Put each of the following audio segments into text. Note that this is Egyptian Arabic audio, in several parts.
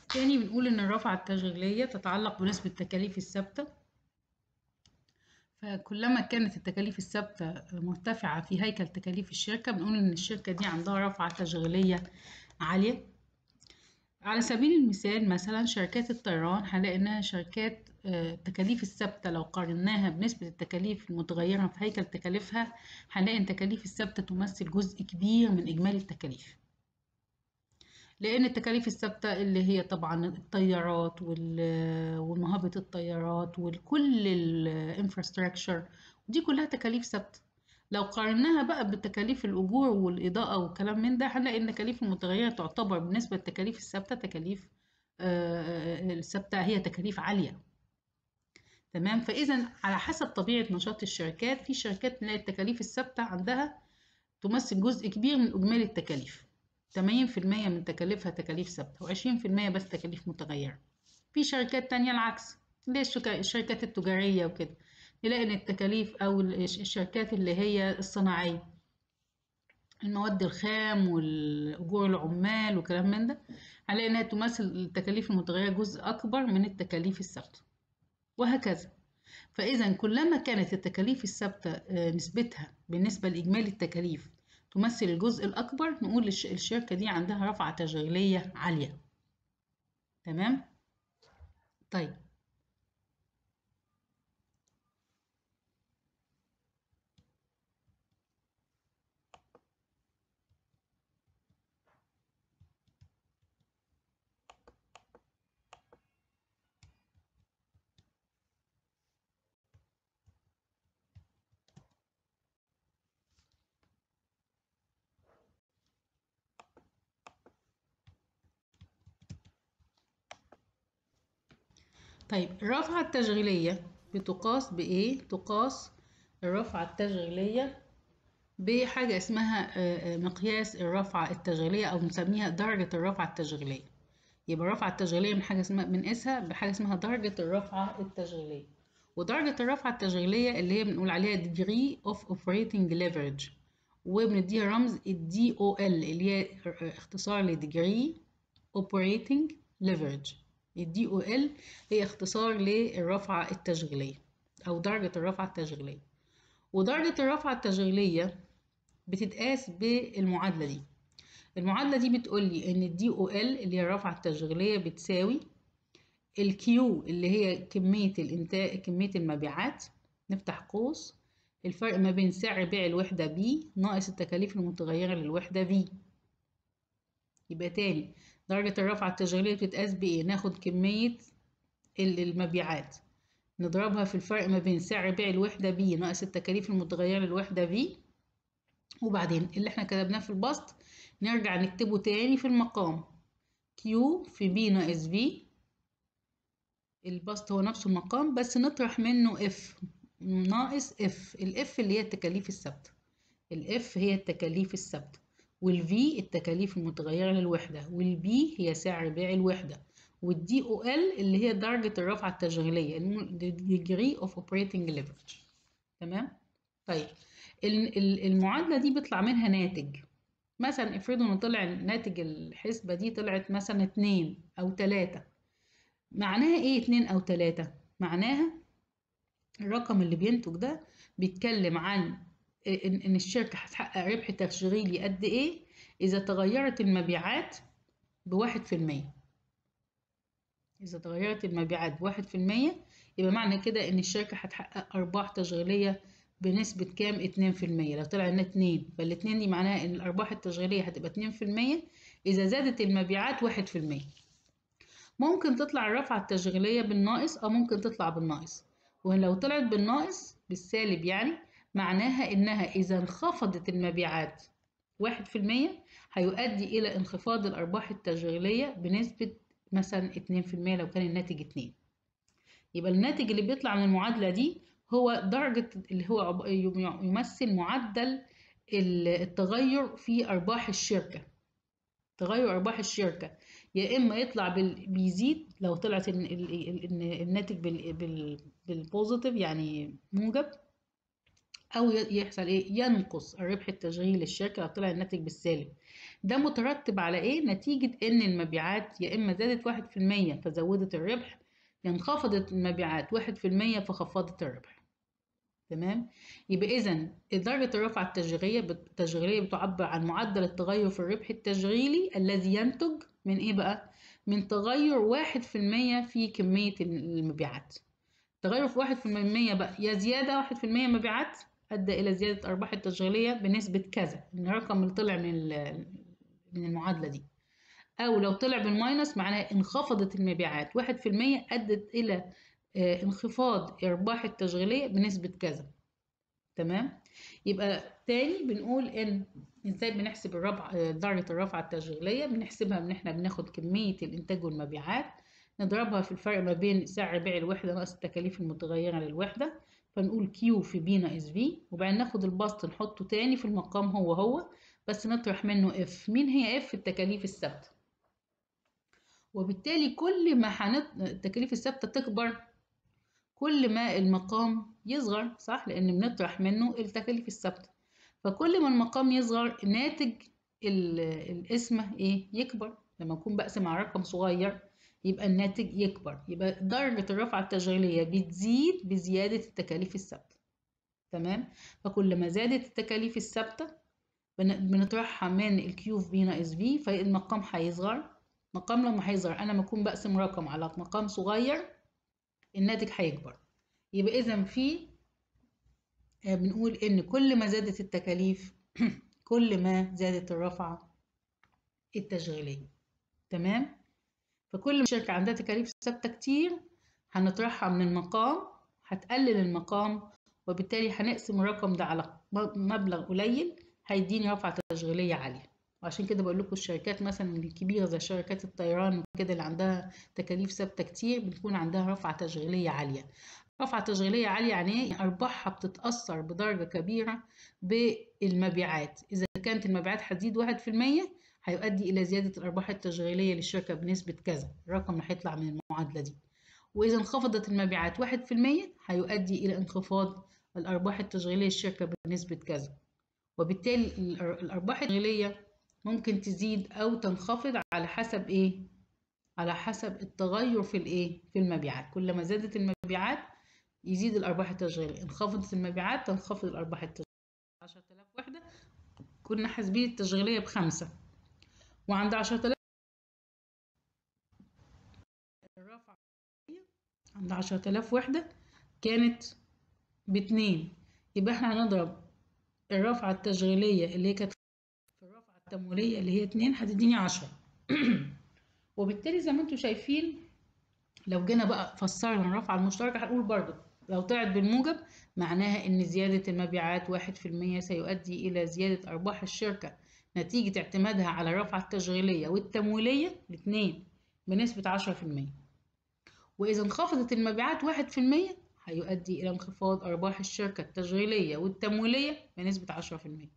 تاني بنقول إن الرافعة التشغيلية تتعلق بنسبة التكاليف الثابتة فكلما كانت التكاليف الثابتة مرتفعة في هيكل تكاليف الشركة بنقول إن الشركة دي عندها رافعة تشغيلية عالية على سبيل المثال مثلا شركات الطيران هنلاقي إنها شركات التكاليف الثابتة لو قارناها بنسبة التكاليف المتغيرة في هيكل تكاليفها هنلاقي إن التكاليف الثابتة تمثل جزء كبير من إجمالي التكاليف لأن التكاليف الثابتة اللي هي طبعا الطيارات ومهابط الطيارات وكل الانفراستراكشر دي كلها تكاليف ثابتة لو قارناها بقى بتكاليف الأجور والإضاءة والكلام من ده هنلاقي إن التكاليف المتغيرة تعتبر بالنسبة للتكاليف الثابتة تكاليف الثابتة هي تكاليف عالية تمام فإذا على حسب طبيعة نشاط الشركات في شركات نلاقي التكاليف الثابتة عندها تمثل جزء كبير من إجمالي التكاليف 80% من تكاليفها تكاليف ثابتة و20% بس تكاليف متغيرة في شركات تانية العكس زي الشركات التجارية وكده نلاقي إن التكاليف أو الشركات اللي هي الصناعية المواد الخام والأجور العمال وكلام من ده هنلاقي إنها تمثل التكاليف المتغيرة جزء أكبر من التكاليف الثابتة وهكذا فإذا كلما كانت التكاليف الثابتة نسبتها بالنسبة لإجمالي التكاليف تمثل الجزء الأكبر نقول الشركة دي عندها رفعة تشغيلية عالية تمام؟ طيب طيب الرفعة التشغيلية بتقاس بإيه؟ تقاس الرفعة التشغيلية بحاجة اسمها مقياس الرفعة التشغيلية أو نسميها درجة الرفعة التشغيلية يبقى الرفعة التشغيلية من حاجة اسمها بنقيسها بحاجة اسمها درجة الرفعة التشغيلية ودرجة الرفعة التشغيلية اللي هي بنقول عليها degree of operating leverage وبنديها رمز ال DOL اللي هي اختصار ل degree operating leverage الدي او ال هي اختصار للرفعة التشغيلية أو درجة الرفعة التشغيلية ودرجة الرفعة التشغيلية بتتقاس بالمعادلة دي المعادلة دي بتقول لي إن الدي او ال اللي هي الرفعة التشغيلية بتساوي الكيو اللي هي كمية الإنتاج كمية المبيعات نفتح قوس الفرق ما بين سعر بيع الوحدة بي ناقص التكاليف المتغيرة للوحدة في يبقى تاني درجة الرفعة التشغيلية بتتقاس بإيه؟ ناخد كمية المبيعات نضربها في الفرق ما بين سعر بيع الوحدة بي ناقص التكاليف المتغيرة للوحدة في وبعدين اللي احنا كتبناه في البسط نرجع نكتبه تاني في المقام Q في B ناقص V البسط هو نفسه المقام بس نطرح منه F ناقص F ال F اللي هي التكاليف الثابتة ال F هي التكاليف الثابتة والفي التكاليف المتغيرة للوحدة والبي هي سعر بيع الوحدة والدي او ال اللي هي درجة الرفعة التشغيلية degree of operating leverage تمام طيب المعادلة دي بيطلع منها ناتج مثلا افرضوا ان طلع ناتج الحسبة دي طلعت مثلا اتنين او تلاتة معناها ايه اتنين او تلاتة معناها الرقم اللي بينتج ده بيتكلم عن ان الشركه هتحقق ربح تشغيلي قد ايه اذا تغيرت المبيعات بواحد في المية اذا تغيرت المبيعات بواحد في المية يبقى معنى كده ان الشركه هتحقق ارباح تشغيليه بنسبه كام اتنين في المية لو طلع لنا اتنين فالاتنين دي معناها ان الارباح التشغيليه هتبقى اتنين في المية اذا زادت المبيعات واحد في المية ممكن تطلع الرفعه التشغيليه بالناقص او ممكن تطلع بالناقص ولو طلعت بالناقص بالسالب يعني معناها إنها إذا انخفضت المبيعات واحد في المية هيؤدي إلى انخفاض الأرباح التشغيلية بنسبة مثلا اتنين في المية لو كان الناتج اتنين يبقى الناتج اللي بيطلع من المعادلة دي هو درجة اللي هو يمثل معدل التغير في أرباح الشركة تغير أرباح الشركة يا إما يطلع بيزيد لو طلعت الناتج بالبوزيتيف يعني موجب أو يحصل إيه ينقص الربح التشغيلي للشركة لو طلع الناتج بالسالب ده مترتب على ايه نتيجة ان المبيعات يا اما زادت واحد في المية فزودت الربح يا انخفضت المبيعات واحد في المية فخفضت الربح تمام يبقى اذا درجة الرفعة التشغيلية التشغيلية بتعبر عن معدل التغير في الربح التشغيلي الذي ينتج من ايه بقى من تغير واحد في المية في كمية المبيعات تغير في واحد في المية بقى يا زيادة واحد في المية مبيعات أدى إلى زيادة أرباح التشغيلية بنسبة كذا إن الرقم اللي طلع من من المعادلة دي أو لو طلع بالماينس معناه انخفضت المبيعات واحد في المية أدت إلى انخفاض أرباح التشغيلية بنسبة كذا تمام يبقى تاني بنقول إن إزاي بنحسب الرفع درجة الرفعة التشغيلية بنحسبها إن إحنا بناخد كمية الإنتاج والمبيعات نضربها في الفرق ما بين سعر بيع الوحدة ناقص التكاليف المتغيرة للوحدة فنقول كيو في بي ناقص في وبعدين ناخد البسط نحطه تاني في المقام هو هو بس نطرح منه اف مين هي اف التكاليف الثابتة وبالتالي كل ما حنط... التكاليف الثابتة تكبر كل ما المقام يصغر صح لأن بنطرح منه التكاليف الثابتة فكل ما المقام يصغر ناتج ال... القسمة ايه يكبر لما أكون بقسم على رقم صغير يبقى الناتج يكبر يبقى درجة الرفعة التشغيلية بتزيد بزيادة التكاليف الثابتة تمام فكل ما زادت التكاليف الثابتة بنطرحها من الكيو في بي ناقص في فالمقام هيصغر مقام لما هيصغر انا لما اكون بقسم رقم على مقام صغير الناتج هيكبر يبقى اذا في بنقول ان كل ما زادت التكاليف كل ما زادت الرفعة التشغيلية تمام فكل ما الشركة عندها تكاليف ثابتة كتير هنطرحها من المقام هتقلل المقام وبالتالي هنقسم الرقم ده على مبلغ قليل هيديني رفعة تشغيلية عالية وعشان كده بقول لكم الشركات مثلا الكبيرة زي شركات الطيران وكده اللي عندها تكاليف ثابتة كتير بتكون عندها رفعة تشغيلية عالية رفعة تشغيلية عالية يعني ايه؟ أرباحها بتتأثر بدرجة كبيرة بالمبيعات إذا كانت المبيعات هتزيد واحد في المية هيؤدي إلى زيادة الأرباح التشغيلية للشركة بنسبة كذا الرقم اللي هيطلع من المعادلة دي وإذا انخفضت المبيعات واحد في المية هيؤدي إلى انخفاض الأرباح التشغيلية للشركة بنسبة كذا وبالتالي الأرباح التشغيلية ممكن تزيد أو تنخفض على حسب إيه؟ على حسب التغير في الإيه؟ في المبيعات كل ما زادت المبيعات يزيد الأرباح التشغيلية انخفضت المبيعات تنخفض الأرباح التشغيلية 10000 وحدة كنا حاسبين التشغيلية بخمسة وعند 10000 الرفعة عند 10000 وحدة كانت باتنين يبقى احنا هنضرب الرفعة التشغيلية اللي هي كانت في الرفعة التمويلية اللي هي اتنين هتديني عشرة وبالتالي زي ما انتم شايفين لو جينا بقى فسرنا الرفعة المشتركة هنقول برضو لو طلعت بالموجب معناها ان زيادة المبيعات واحد في المية سيؤدي الى زيادة ارباح الشركة نتيجة اعتمادها على الرفعة التشغيلية والتمويلية الاثنين بنسبة عشرة في المية وإذا انخفضت المبيعات واحد في المية هيؤدي إلى انخفاض أرباح الشركة التشغيلية والتمويلية بنسبة عشرة في المية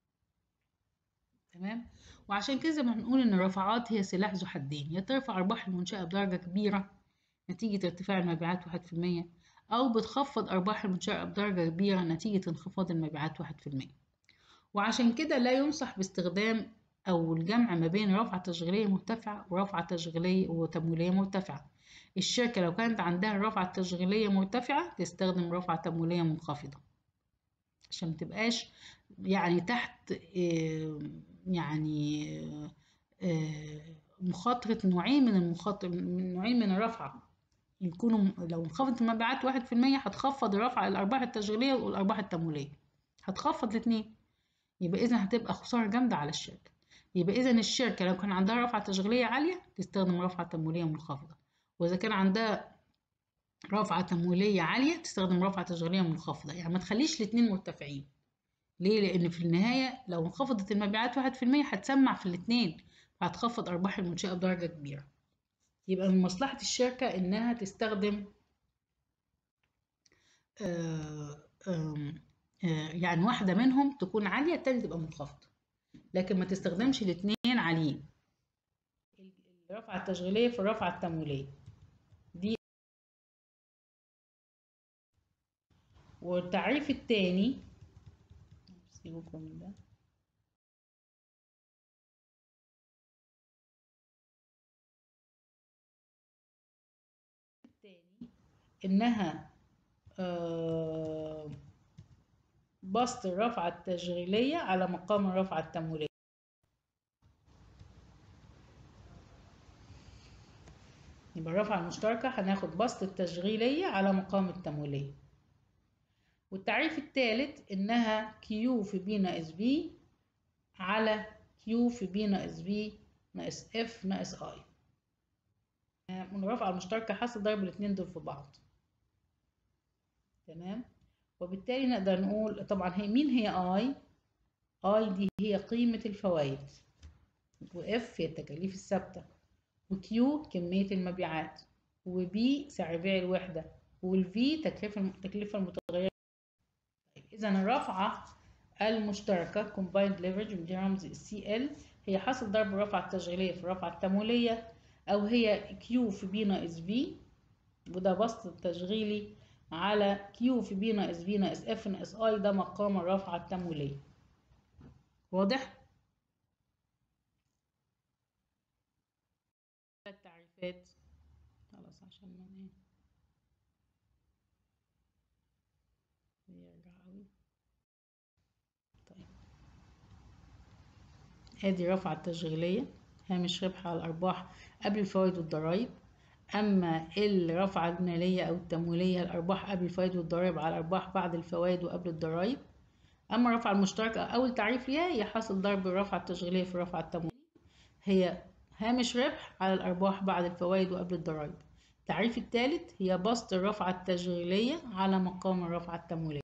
تمام وعشان كده ما بنقول إن الرفعات هي سلاح ذو حدين يا ترفع أرباح المنشأة بدرجة كبيرة نتيجة ارتفاع المبيعات واحد في المية أو بتخفض أرباح المنشأة بدرجة كبيرة نتيجة انخفاض المبيعات واحد في المية وعشان كده لا ينصح باستخدام أو الجمع ما بين رفعة تشغيلية مرتفعة ورفعة تشغيلية وتمويلية مرتفعة الشركة لو كانت عندها الرفعة التشغيلية مرتفعة تستخدم رفعة تمويلية منخفضة عشان متبقاش يعني تحت يعني مخاطرة نوعين من المخاطر من نوعين من الرفعة يكونوا لو انخفضت المبيعات واحد في المية هتخفض الرفعة الأرباح التشغيلية والأرباح التمويلية هتخفض الاتنين يبقى إذا هتبقى خسارة جامدة على الشركة يبقى إذا الشركة لو كان عندها رفعة تشغيلية عالية تستخدم رفعة تمويلية منخفضة وإذا كان عندها رفعة تمويلية عالية تستخدم رفعة تشغيلية منخفضة يعني ما تخليش الاتنين مرتفعين ليه؟ لأن في النهاية لو انخفضت المبيعات واحد في المية هتسمع في الاتنين فهتخفض أرباح المنشأة بدرجة كبيرة يبقى من مصلحة الشركة إنها تستخدم آآ آآ يعني واحدة منهم تكون عالية التانية تبقى منخفضة لكن ما تستخدمش الاتنين عاليين الرفعة التشغيلية في الرفعة التمويلية دي والتعريف التاني سيبكم من ده التاني إنها آه بسط الرفعة التشغيلية على مقام الرفعة التمويلية يبقى الرفعة المشتركة هناخد بسط التشغيلية على مقام التمويلية والتعريف الثالث إنها كيو في بي ناقص بي على كيو في بي ناقص بي ناقص اف ناقص اي من الرفعة المشتركة حاصل ضرب الاتنين دول في بعض تمام وبالتالي نقدر نقول طبعا هي مين هي اي اي دي هي قيمة الفوائد واف هي التكاليف الثابتة وكيو كمية المبيعات وبي سعر بيع الوحدة والفي تكلفة التكلفة المتغيرة طيب إذا الرفعة المشتركة combined leverage ودي رمز السي ال هي حاصل ضرب الرفعة التشغيلية في الرفعة التمويلية أو هي كيو في بي ناقص في وده بسط التشغيلي على كيو في بي ناقص في ناقص اف ناقص اي ده مقام الرفعة التمويلية واضح؟ التعريفات خلاص عشان ما ايه يرجع قوي طيب ادي الرفعة التشغيلية هامش ربح على الأرباح قبل الفوائد والضرائب أما الرفعة المالية أو التمويلية الأرباح قبل الفوائد والضرائب على الأرباح بعد الفوائد وقبل الضرائب أما الرفعة المشتركة أول تعريف ليها هي حاصل ضرب الرفعة التشغيلية في الرفعة التمويلية هي هامش ربح على الأرباح بعد الفوائد وقبل الضرائب التعريف الثالث هي بسط الرفعة التشغيلية على مقام الرفعة التمويلية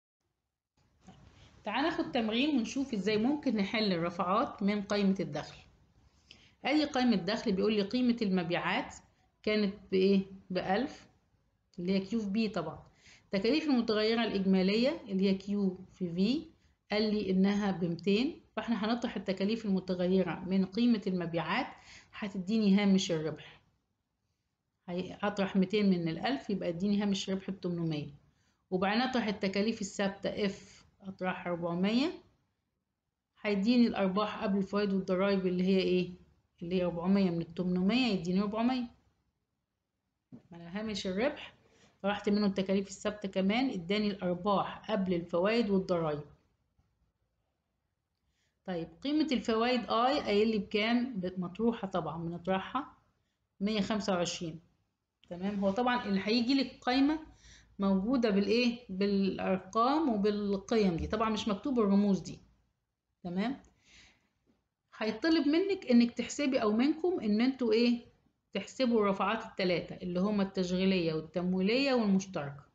تعال ناخد تمرين ونشوف ازاي ممكن نحل الرفعات من قائمة الدخل أي قائمة دخل بيقول لي قيمة المبيعات كانت بإيه؟ بألف اللي هي كيو في بي طبعا تكاليف المتغيرة الإجمالية اللي هي كيو في في قال لي إنها بمتين فإحنا هنطرح التكاليف المتغيرة من قيمة المبيعات هتديني هامش الربح هطرح 200 من الألف يبقى اديني هامش ربح ب 800 وبعدين اطرح التكاليف الثابتة اف اطرحها 400 هيديني الأرباح قبل الفوائد والضرايب اللي هي ايه؟ اللي هي 400 من ال 800 يديني 400 أنا هامش الربح طرحت منه التكاليف الثابتة كمان اداني الأرباح قبل الفوائد والضرايب طيب قيمة الفوائد اي قايل لي بكام مطروحة طبعا بنطرحها 125 تمام هو طبعا اللي هيجي لك قايمة موجودة بالايه بالارقام وبالقيم دي طبعا مش مكتوب الرموز دي تمام هيطلب منك انك تحسبي او منكم ان انتوا ايه تحسبوا الرفعات الثلاثة اللي هما التشغيلية والتمويلية والمشتركة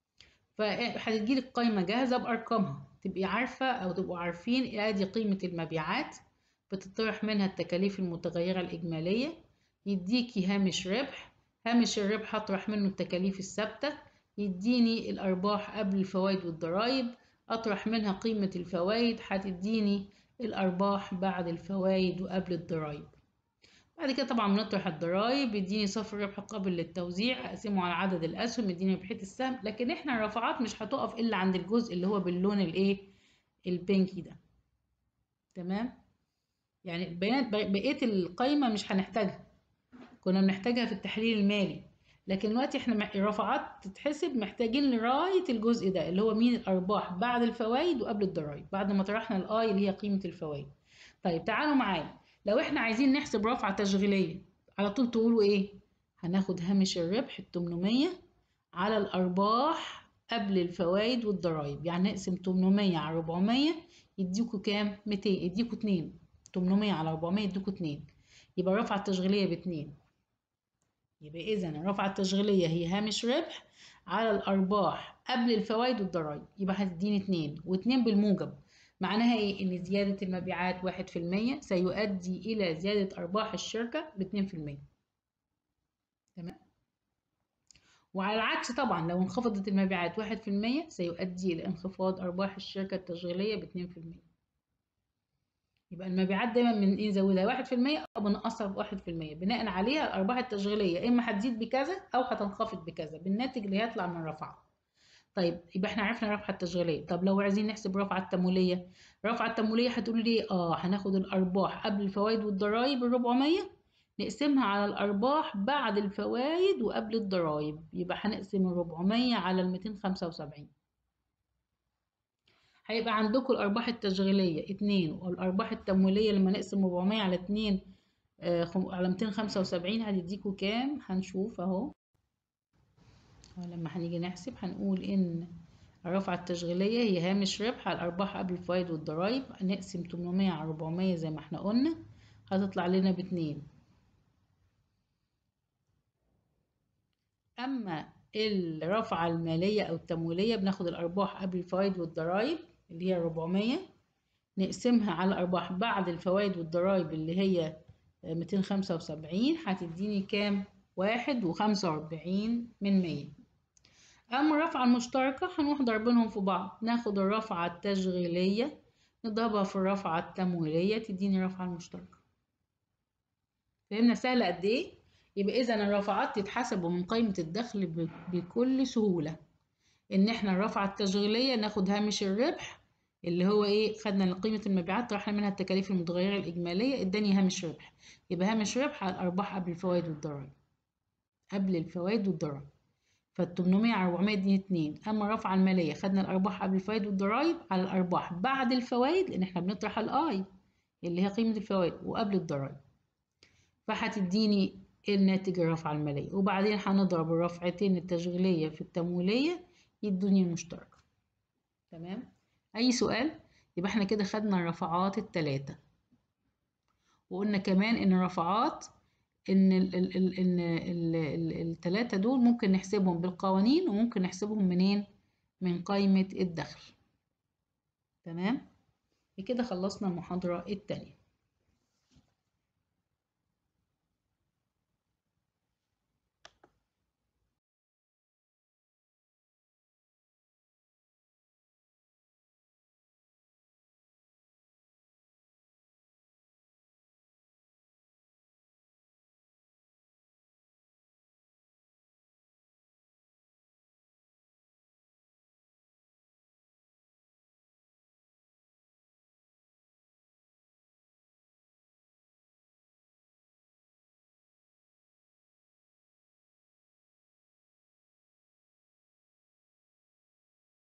فهتجيلك قايمة جاهزة بأرقامها تبقي عارفة أو تبقوا عارفين ادي قيمة المبيعات بتطرح منها التكاليف المتغيرة الإجمالية يديكي هامش ربح هامش الربح هطرح منه التكاليف الثابتة يديني الأرباح قبل الفوائد والضرائب أطرح منها قيمة الفوائد هتديني الأرباح بعد الفوائد وقبل الضرائب بعد كده طبعا بنطرح الضرايب يديني صافي الربح قابل للتوزيع اقسمه على عدد الاسهم يديني ربحيه السهم لكن احنا الرفعات مش هتقف الا عند الجزء اللي هو باللون الايه البنكي ده تمام يعني البيانات بقيه القايمه مش هنحتاجها كنا بنحتاجها في التحليل المالي لكن دلوقتي احنا الرفعات تتحسب محتاجين لغايه الجزء ده اللي هو مين الارباح بعد الفوائد وقبل الضرايب بعد ما طرحنا الاي اللي هي قيمه الفوائد طيب تعالوا معايا لو احنا عايزين نحسب رفعة تشغيلية على طول تقولوا ايه هناخد هامش الربح ال 800 على الارباح قبل الفوائد والضرايب يعني نقسم 800 على 400 يديكوا كام 200 يديكوا 2 800 على 400 يديكوا 2 يبقى الرفعة التشغيلية ب 2 يبقى اذا الرفعة التشغيلية هي هامش ربح على الارباح قبل الفوائد والضرايب يبقى هتديني 2 و2 بالموجب معناها ايه ان زيادة المبيعات واحد في المية سيؤدي الى زيادة ارباح الشركة باتنين في المية تمام وعلى العكس طبعا لو انخفضت المبيعات واحد في المية سيؤدي الى انخفاض ارباح الشركة التشغيلية باتنين في المية يبقى المبيعات دايما من ايه نزودها واحد في المية او بنقصها بواحد في المية بناء عليها الارباح التشغيلية اما هتزيد بكذا او هتنخفض بكذا بالناتج اللي هيطلع من الرفعه طيب يبقى احنا عرفنا الرفعه التشغيليه طب لو عايزين نحسب الرفعه التمويليه الرفعه التمويليه هتقولي لي اه هناخد الارباح قبل الفوائد والضرائب ال 400 نقسمها على الأرباح بعد الفوائد وقبل الضرايب يبقى هنقسم الربعمية على الميتين خمسة وسبعين هيبقى عندكم الأرباح التشغيلية اتنين والأرباح التمويلية لما نقسم ربعمية على اتنين آه على ميتين خمسة وسبعين هتديكوا كام هنشوف اهو لما هنيجي نحسب هنقول إن الرفعة التشغيلية هي هامش ربح على الأرباح قبل الفوائد والضرايب نقسم 800 على 400 زي ما احنا قلنا هتطلع لنا باتنين أما الرفعة المالية أو التمويلية بناخد الأرباح قبل الفوائد والضرايب اللي هي 400 نقسمها على الأرباح بعد الفوائد والضرايب اللي هي 275 هتديني كام؟ واحد وخمسة وأربعين من مية أما الرفعة المشتركة هنروح ضاربينهم في بعض ناخد الرفعة التشغيلية نضربها في الرفعة التمويلية تديني الرفعة المشتركة فهمنا سهلة قد إيه؟ يبقى إذا الرفعات تتحسب من قائمة الدخل بكل سهولة إن إحنا الرفعة التشغيلية ناخد هامش الربح اللي هو إيه خدنا قيمة المبيعات طرحنا منها التكاليف المتغيرة الإجمالية إداني هامش ربح يبقى هامش ربح على الأرباح قبل الفوائد والضرائب قبل الفوائد والضرائب فال 800 على 400 دي 2 اما الرفعه الماليه خدنا الارباح قبل الفوائد والضرائب على الارباح بعد الفوائد لان احنا بنطرح الاي اللي هي قيمه الفوائد وقبل الضرائب فهتديني الناتج الرفعه الماليه وبعدين هنضرب الرفعتين التشغيليه في التمويليه يدوني المشتركه تمام اي سؤال يبقى احنا كده خدنا الرفعات الثلاثه وقلنا كمان ان الرفعات ان ال ال ال ان الثلاثه دول ممكن نحسبهم بالقوانين وممكن نحسبهم منين من قائمه الدخل تمام كده خلصنا المحاضره الثانيه